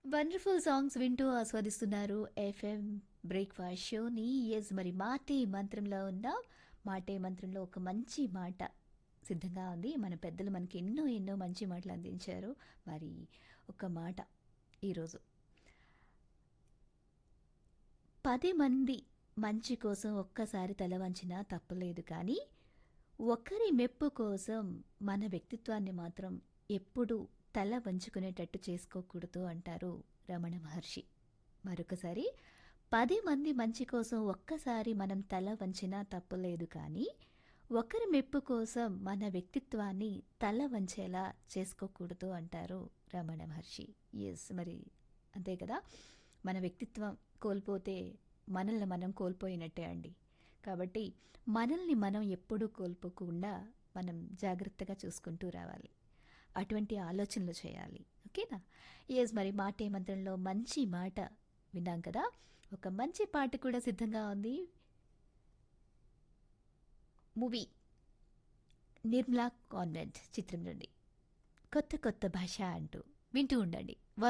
wonderful songs వింటూ ఆస్వాదిస్తున్నారు FM breakfast షోని ఎస్ మరి మాటే మంత్రంలో ఉన్న మాటే మంత్రంలో ఒక మంచి మాట సిద్ధంగా ఉంది మన పెద్దలు మనకి ఎన్నో ఎన్నో మంచి మాటలు అందించారు మరి ఒక మాట ఈరోజు పది మంది మంచి కోసం ఒక్కసారి తల వంచినా తప్పలేదు కానీ ఒకరి మెప్పు కోసం మన వ్యక్తిత్వాన్ని మాత్రం ఎప్పుడూ తల వంచుకునేటట్టు చేసుకోకూడదు అంటారు రమణ మహర్షి మరొకసారి పది మంది మంచి కోసం ఒక్కసారి మనం తల వంచినా తప్పులేదు కానీ ఒకరి మెప్పు కోసం మన వ్యక్తిత్వాన్ని తల వంచేలా చేసుకోకూడదు అంటారు రమణ మహర్షి ఎస్ మరి అంతే కదా మన వ్యక్తిత్వం కోల్పోతే మనల్ని మనం కోల్పోయినట్టే అండి కాబట్టి మనల్ని మనం ఎప్పుడూ కోల్పోకుండా మనం జాగ్రత్తగా చూసుకుంటూ రావాలి అటువంటి ఆలోచనలు చేయాలి ఓకేనా ఎస్ మరి మాటే మంత్రంలో మంచి మాట విన్నాం కదా ఒక మంచి పాట కూడా సిద్ధంగా ఉంది మూవీ నిర్మలా కాన్వెంట్ చిత్రం నుండి కొత్త కొత్త భాష అంటూ వింటూ ఉండండి